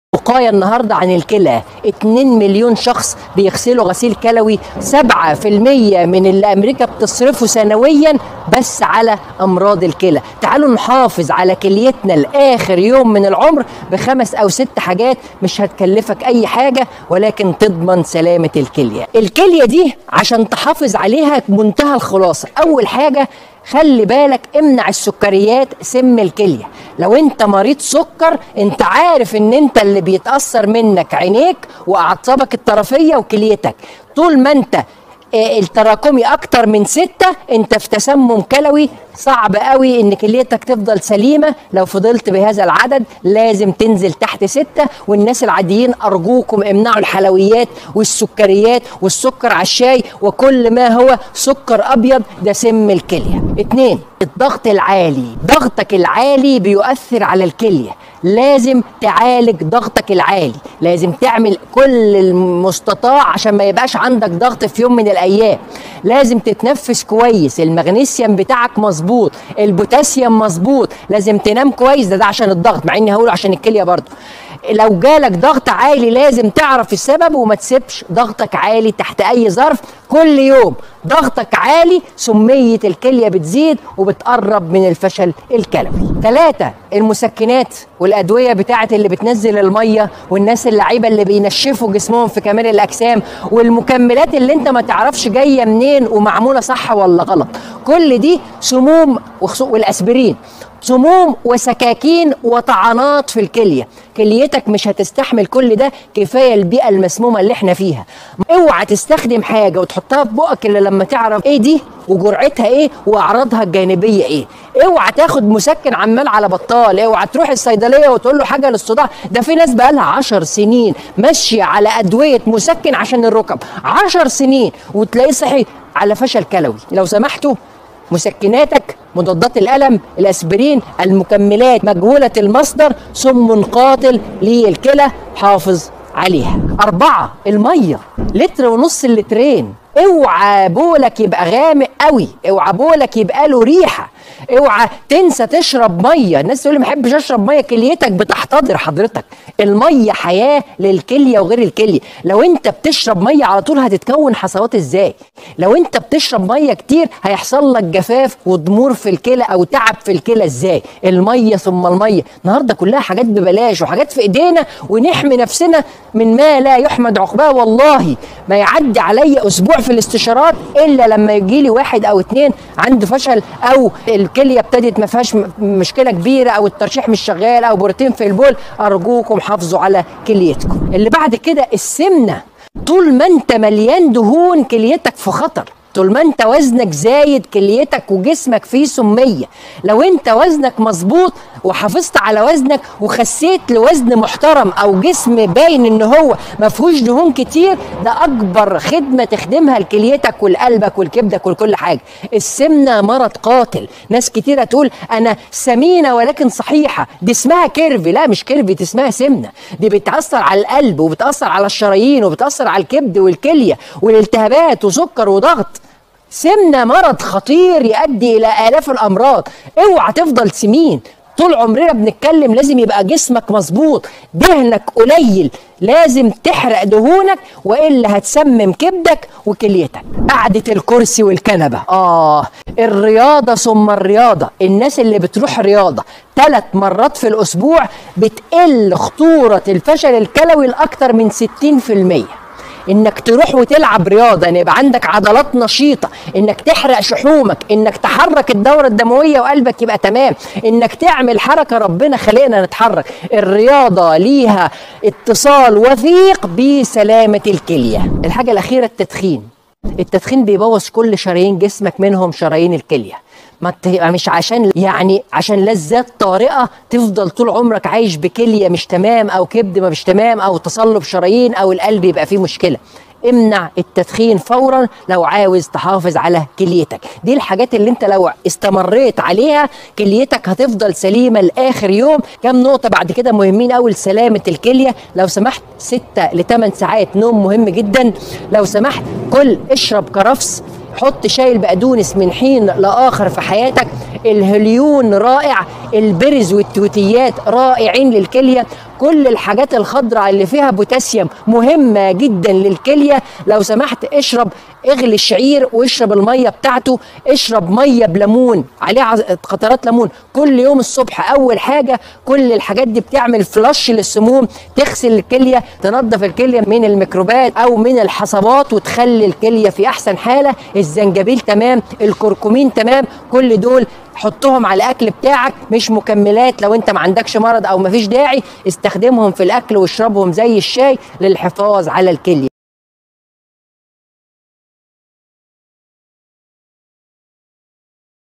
وقاية النهاردة عن الكلى 2 مليون شخص بيغسلوا غسيل كلوي 7% من اللي أمريكا بتصرفه سنويا بس على أمراض الكلى تعالوا نحافظ على كليتنا لآخر يوم من العمر بخمس أو ست حاجات مش هتكلفك أي حاجة ولكن تضمن سلامة الكلية الكلية دي عشان تحافظ عليها منتهى الخلاصة أول حاجة خلي بالك امنع السكريات سم الكليه لو انت مريض سكر انت عارف ان انت اللي بيتاثر منك عينيك واعصابك الطرفيه وكليتك طول ما انت آه، التراكمي اكتر من ستة انت في تسمم كلوي صعب قوي ان كليتك تفضل سليمة لو فضلت بهذا العدد لازم تنزل تحت ستة والناس العاديين ارجوكم امنعوا الحلويات والسكريات والسكر على الشاي وكل ما هو سكر ابيض ده سم الكلية اتنين الضغط العالي ضغطك العالي بيؤثر على الكلية لازم تعالج ضغطك العالي لازم تعمل كل المستطاع عشان ما يبقاش عندك ضغط في يوم من الايام لازم تتنفس كويس المغنيسيوم بتاعك مظبوط البوتاسيوم مظبوط لازم تنام كويس ده ده عشان الضغط مع اني هقوله عشان الكليه برضه لو جالك ضغط عالي لازم تعرف السبب وما تسيبش ضغطك عالي تحت اي ظرف كل يوم ضغطك عالي سمية الكلية بتزيد وبتقرب من الفشل الكلوي ثلاثة المسكنات والأدوية بتاعت اللي بتنزل المية والناس اللعيبة اللي بينشفوا جسمهم في كمال الأجسام والمكملات اللي انت ما تعرفش جاية منين ومعمولة صح ولا غلط كل دي سموم وخصو- والأسبرين سموم وسكاكين وطعنات في الكليه كليتك مش هتستحمل كل ده كفايه البيئه المسمومه اللي احنا فيها اوعى تستخدم حاجه وتحطها في بقك الا لما تعرف ايه دي وجرعتها ايه واعراضها الجانبيه ايه اوعى تاخد مسكن عمال على بطال اوعى تروح الصيدليه وتقول له حاجه للصداع ده في ناس بقالها عشر سنين ماشيه على ادويه مسكن عشان الركب عشر سنين وتلاقيه صحي على فشل كلوي لو سمحتوا مسكناتك مضادات الألم الأسبرين المكملات مجهولة المصدر سم قاتل للكلى حافظ عليها أربعة المية لتر ونص اللترين اوعى بولك يبقى غامق قوي اوعى بولك يبقى له ريحه اوعى تنسى تشرب ميه الناس تقول لي ما بحبش اشرب ميه كليتك بتحتضر حضرتك الميه حياه للكليه وغير الكليه لو انت بتشرب ميه على طول هتتكون حصوات ازاي لو انت بتشرب ميه كتير هيحصل لك جفاف وضمور في الكلى او تعب في الكلى ازاي الميه ثم الميه النهارده كلها حاجات ببلاش وحاجات في ايدينا ونحمي نفسنا من ما لا يحمد عقباه والله ما يعدي عليا اسبوع في الاستشارات الا لما يجي لي واحد او اتنين عنده فشل او الكليه ابتدت ما فيهاش م- مشكله كبيره او الترشيح مش شغال او بروتين في البول ارجوكم حافظوا على كليتكم اللي بعد كده السمنه طول ما انت مليان دهون كليتك في خطر طول ما انت وزنك زايد كليتك وجسمك فيه سميه لو انت وزنك مظبوط وحافظت على وزنك وخسيت لوزن محترم او جسم باين ان هو ما فيهوش دهون كتير ده اكبر خدمه تخدمها لكليتك ولقلبك ولكبدك ولكل حاجه السمنه مرض قاتل ناس كتيره تقول انا سمينه ولكن صحيحه دي اسمها كيرفي لا مش كيرفي دي اسمها سمنه دي بتاثر على القلب وبتاثر على الشرايين وبتاثر على الكبد والكليه والالتهابات وسكر وضغط سمنة مرض خطير يؤدي إلى آلاف الأمراض اوعى تفضل سمين طول عمرنا بنتكلم لازم يبقى جسمك مظبوط دهنك قليل لازم تحرق دهونك والا هتسمم كبدك وكليتك قعده الكرسي والكنبه اه الرياضه ثم الرياضه الناس اللي بتروح رياضه ثلاث مرات في الاسبوع بتقل خطوره الفشل الكلوي لاكثر من 60% انك تروح وتلعب رياضه ان يبقى عندك عضلات نشيطه انك تحرق شحومك انك تحرك الدوره الدمويه وقلبك يبقى تمام انك تعمل حركه ربنا خلقنا نتحرك الرياضه ليها اتصال وثيق بسلامه الكليه الحاجه الاخيره التدخين التدخين بيبوظ كل شرايين جسمك منهم شرايين الكليه ما تبقى مش عشان يعني عشان لذات طارئه تفضل طول عمرك عايش بكليه مش تمام او كبد مش تمام او تصلب شرايين او القلب يبقى فيه مشكله امنع التدخين فورا لو عاوز تحافظ على كليتك دي الحاجات اللي انت لو استمريت عليها كليتك هتفضل سليمة لاخر يوم كام نقطة بعد كده مهمين قوي لسلامة الكلية لو سمحت ستة لثمان ساعات نوم مهم جدا لو سمحت كل اشرب كرفس حط شاي البقدونس من حين لاخر في حياتك الهليون رائع البرز والتوتيات رائعين للكليه كل الحاجات الخضراء اللي فيها بوتاسيوم مهمه جدا للكليه لو سمحت اشرب اغلي الشعير واشرب الميه بتاعته اشرب ميه بليمون عليها عز- قطرات ليمون كل يوم الصبح اول حاجه كل الحاجات دي بتعمل فلاش للسموم تغسل الكليه تنظف الكليه من الميكروبات او من الحصبات وتخلي الكليه في احسن حاله الزنجبيل تمام الكركمين تمام كل دول حطهم على الاكل بتاعك مش مكملات لو انت ما عندكش مرض او ما فيش داعي استخدمهم في الاكل واشربهم زي الشاي للحفاظ على الكليه